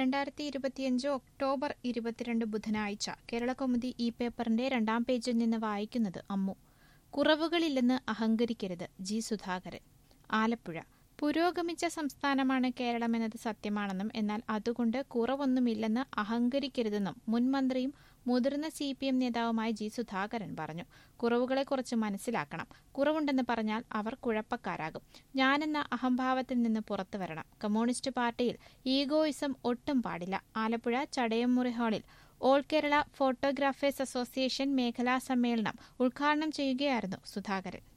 രണ്ടായിരത്തി ഇരുപത്തിയഞ്ച് ഒക്ടോബർ ഇരുപത്തിരണ്ട് ബുധനാഴ്ച കേരളകൗമുദി ഈ പേപ്പറിന്റെ രണ്ടാം പേജിൽ നിന്ന് വായിക്കുന്നത് അമ്മു കുറവുകളില്ലെന്ന് അഹങ്കരിക്കരുത് ജി സുധാകരൻ ആലപ്പുഴ പുരോഗമിച്ച സംസ്ഥാനമാണ് കേരളമെന്നത് സത്യമാണെന്നും എന്നാൽ അതുകൊണ്ട് കുറവൊന്നുമില്ലെന്ന് അഹങ്കരിക്കരുതെന്നും മുൻ മന്ത്രിയും മുതിർന്ന സി പി എം നേതാവുമായ ജി സുധാകരൻ പറഞ്ഞു കുറവുകളെക്കുറിച്ച് മനസ്സിലാക്കണം കുറവുണ്ടെന്ന് പറഞ്ഞാൽ അവർ കുഴപ്പക്കാരാകും ഞാനെന്ന അഹംഭാവത്തിൽ നിന്ന് പുറത്തു വരണം കമ്മ്യൂണിസ്റ്റ് പാർട്ടിയിൽ ഈഗോയിസം ഒട്ടും പാടില്ല ആലപ്പുഴ ചടയംമുറി ഹാളിൽ ഓൾ കേരള ഫോട്ടോഗ്രാഫേഴ്സ് അസോസിയേഷൻ മേഖലാ സമ്മേളനം ഉദ്ഘാടനം ചെയ്യുകയായിരുന്നു സുധാകരൻ